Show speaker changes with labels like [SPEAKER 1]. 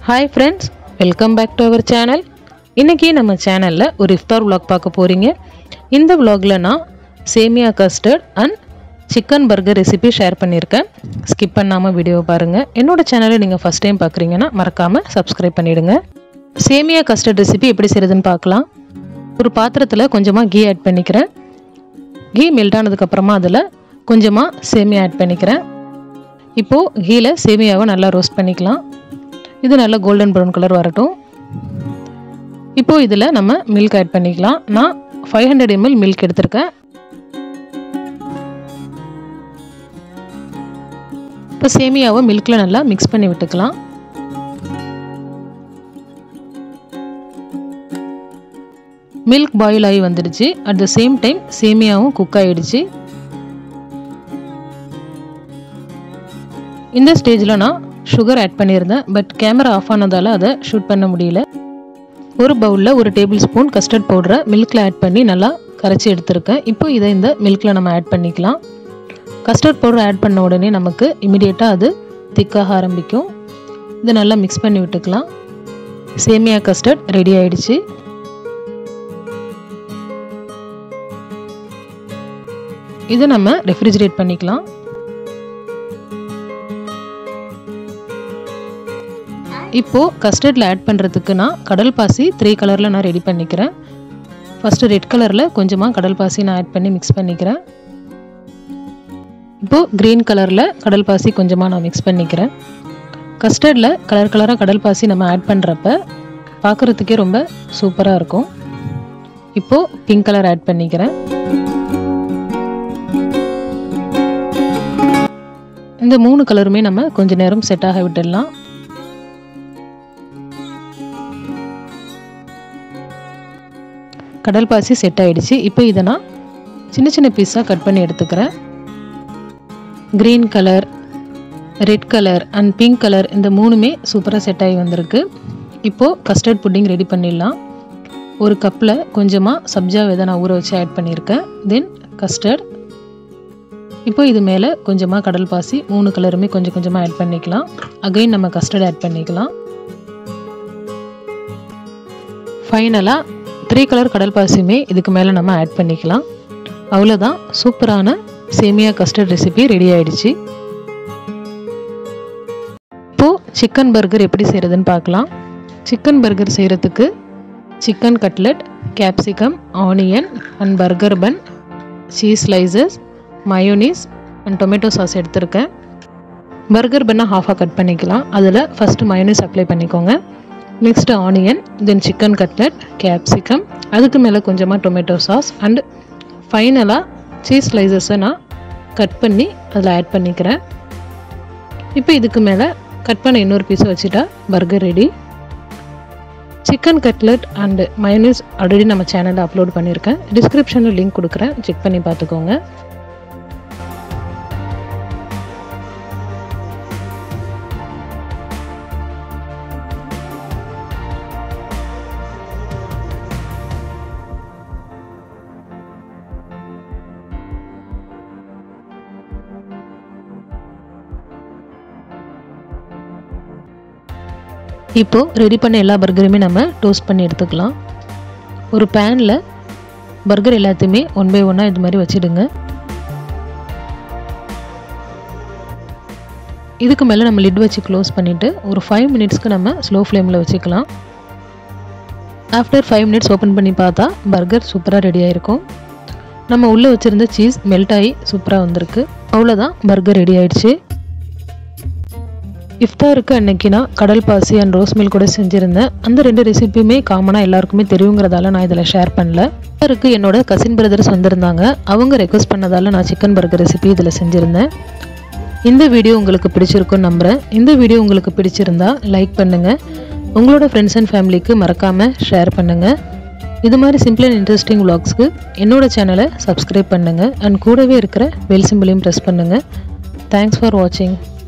[SPEAKER 1] hi friends welcome back to our channel இன்றைக்கி நம்ம சேனலில் ஒரு இஃப்தார் vlog பார்க்க போகிறீங்க இந்த vlogல நான் சேமியா custard and chicken burger recipe share பண்ணியிருக்கேன் ஸ்கிப் பண்ணாமல் வீடியோ பாருங்கள் என்னோட சேனலை நீங்கள் ஃபஸ்ட் டைம் பார்க்குறீங்கன்னா மறக்காமல் சப்ஸ்கிரைப் பண்ணிவிடுங்க சேமியா கஸ்டர்ட் ரெசிபி எப்படி செய்கிறதுன்னு பார்க்கலாம் ஒரு பாத்திரத்தில் கொஞ்சமாக கீ ஆட் பண்ணிக்கிறேன் கீ மெல்ட் ஆனதுக்கப்புறமா அதில் கொஞ்சமாக சேமியா ஆட் பண்ணிக்கிறேன் இப்போது கீயில் சேமியாவை நல்லா ரோஸ்ட் பண்ணிக்கலாம் இது நல்லா கோல்டன் ப்ரௌன் கலர் வரட்டும் இப்போது இதில் நம்ம மில்க் ஆட் பண்ணிக்கலாம் நான் ஃபைவ் ஹண்ட்ரட் எம்எல் மில்க் எடுத்திருக்கேன் இப்போ சேமியாவை மில்கில் நல்லா மிக்ஸ் பண்ணி விட்டுக்கலாம் மில்க் பாயில் ஆகி வந்துடுச்சு அட் த சேம் டைம் சேமியாவும் குக் ஆகிடுச்சு இந்த ஸ்டேஜில் நான் சுகர் ஆட் பண்ணியிருந்தேன் பட் கேமரா ஆஃப் ஆனதால் அதை ஷூட் பண்ண முடியல ஒரு பவுலில் ஒரு டேபிள் ஸ்பூன் கஸ்டர்ட் பவுடரை மில்கில் ஆட் பண்ணி நல்லா கரைச்சி எடுத்திருக்கேன் இப்போ இதை இந்த மில்கில் நம்ம ஆட் பண்ணிக்கலாம் கஸ்டர்ட் பவுடர் ஆட் பண்ண உடனே நமக்கு இமிடியேட்டாக அது திக்காக ஆரம்பிக்கும் இதை நல்லா மிக்ஸ் பண்ணி விட்டுக்கலாம் சேமியா கஸ்டர்ட் ரெடி ஆயிடுச்சு இதை நம்ம ரெஃப்ரிஜரேட் பண்ணிக்கலாம் இப்போது கஸ்டர்டில் ஆட் பண்ணுறதுக்கு நான் கடல் பாசி த்ரீ கலரில் நான் ரெடி பண்ணிக்கிறேன் ஃபஸ்ட்டு ரெட் கலரில் கொஞ்சமாக கடல் பாசி நான் ஆட் பண்ணி மிக்ஸ் பண்ணிக்கிறேன் இப்போது க்ரீன் கலரில் கடல் பாசி கொஞ்சமாக நான் மிக்ஸ் பண்ணிக்கிறேன் கஸ்டர்டில் கலர் கலராக கடல் பாசி நம்ம ஆட் பண்ணுறப்ப பார்க்குறதுக்கே ரொம்ப சூப்பராக இருக்கும் இப்போது பிங்க் கலர் ஆட் பண்ணிக்கிறேன் இந்த மூணு கலருமே நம்ம கொஞ்ச நேரம் செட் ஆக விட்டுடலாம் கடல் பாசி செட் ஆயிடுச்சு இப்போ இதை நான் சின்ன சின்ன பீஸாக கட் பண்ணி எடுத்துக்கிறேன் green colour red colour and pink colour இந்த மூணுமே சூப்பராக செட் ஆகி வந்திருக்கு இப்போது கஸ்டர்ட் புட்டிங் ரெடி பண்ணிடலாம் ஒரு கப்பில் கொஞ்சமாக சப்ஜா விதை நான் ஊற வச்சு ஆட் பண்ணியிருக்கேன் தென் கஸ்டர்ட் இப்போ இது மேலே கொஞ்சமாக கடல் பாசி மூணு கலருமே கொஞ்சம் கொஞ்சமாக ஆட் பண்ணிக்கலாம் அகைன் நம்ம கஸ்டர்ட் ஆட் பண்ணிக்கலாம் ஃபைனலாக த்ரீ கலர் கடல் பாசியுமே இதுக்கு மேலே நம்ம ஆட் பண்ணிக்கலாம் அவ்வளோதான் சூப்பரான சேமியா கஸ்டர்ட் ரெசிபி ரெடி ஆயிடுச்சு இப்போது சிக்கன் பர்கர் எப்படி செய்கிறதுன்னு பார்க்கலாம் சிக்கன் பர்கர் செய்கிறதுக்கு chicken cutlet capsicum onion and burger bun cheese slices mayonnaise and tomato sauce எடுத்திருக்கேன் பர்கர் பண்ணால் ஹாஃபாக கட் பண்ணிக்கலாம் அதில் ஃபஸ்ட்டு மயோனீஸ் அப்ளை பண்ணிக்கோங்க next onion then chicken cutlet capsicum அதுக்கு மேலே கொஞ்சமாக டொமேட்டோ சாஸ் அண்ட் ஃபைனலாக சீஸ் ஸ்லைசஸை நான் கட் பண்ணி அதில் ஆட் பண்ணிக்கிறேன் இப்போ இதுக்கு மேலே கட் பண்ண இன்னொரு பீஸை வச்சுட்டா burger ready chicken cutlet and mayonnaise already நம்ம சேனலில் அப்லோட் பண்ணியிருக்கேன் டிஸ்கிரிப்ஷனில் லிங்க் கொடுக்குறேன் செக் பண்ணி பார்த்துக்கோங்க இப்போது ரெடி பண்ண எல்லா பர்கருமே நம்ம டோஸ்ட் பண்ணி எடுத்துக்கலாம் ஒரு பேனில் பர்கர் எல்லாத்தையுமே ஒன் பை ஒன்னாக இது மாதிரி வச்சுடுங்க இதுக்கு மேலே நம்ம லிட் வச்சு க்ளோஸ் பண்ணிவிட்டு ஒரு ஃபைவ் மினிட்ஸ்க்கு நம்ம ஸ்லோ ஃப்ளேமில் வச்சுக்கலாம் ஆஃப்டர் ஃபைவ் மினிட்ஸ் ஓப்பன் பண்ணி பார்த்தா பர்கர் சூப்பராக ரெடி ஆகிருக்கும் நம்ம உள்ளே வச்சுருந்த சீஸ் மெல்ட் ஆகி சூப்பராக வந்திருக்கு அவ்வளோதான் பர்கர் ரெடி ஆயிடுச்சு இஃப்தாருக்கு அன்னைக்கு நான் கடல் பாசி அண்ட் ரோஸ் மில்க் கூட செஞ்சுருந்தேன் அந்த ரெண்டு ரெசிபியுமே காமனாக எல்லாருக்குமே தெரியுங்கிறதால நான் இதில் ஷேர் பண்ணல இஃப்தாருக்கு என்னோட கசின் பிரதர்ஸ் வந்திருந்தாங்க அவங்க ரெக்வஸ்ட் பண்ணதால நான் சிக்கன் பர்கர் ரெசிபி இதில் செஞ்சுருந்தேன் இந்த வீடியோ உங்களுக்கு பிடிச்சிருக்குன்னு நம்புகிறேன் இந்த வீடியோ உங்களுக்கு பிடிச்சிருந்தா லைக் பண்ணுங்கள் உங்களோட ஃப்ரெண்ட்ஸ் அண்ட் ஃபேமிலிக்கு மறக்காமல் ஷேர் பண்ணுங்கள் இது மாதிரி சிம்பிள் அண்ட் இன்ட்ரெஸ்டிங் vlogsக்கு என்னோட சேனலை சப்ஸ்கிரைப் பண்ணுங்கள் அண்ட் கூடவே இருக்கிற பெல் சிம்பிளையும் ப்ரெஸ் பண்ணுங்கள் தேங்க்ஸ் ஃபார் வாட்சிங்